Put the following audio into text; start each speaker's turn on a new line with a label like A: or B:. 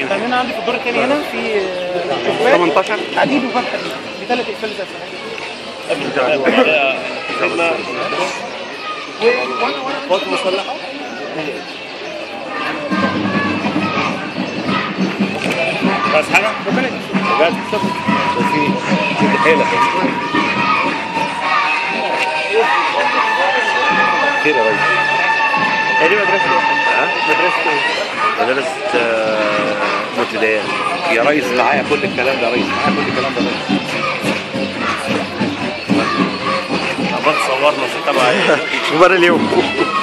A: فين؟
B: عندنا عندي في الدور الثاني هنا في آه، شباك
A: 18
B: حديد وفتح حديد بثلاث اقفال اساسا
A: قوات مسلحة بس حاجة؟
B: ربنا يكرمك.
A: بجد في في حيلة خير يا ريس
B: هي دي مدرسه
A: ها؟
B: مدرسه
A: مدرسة آه، متدين يا ريس معايا كل الكلام ده يا ريس معايا كل الكلام ده يا ريس
C: عمال تصورنا ستة معايا
A: مباراة اليوم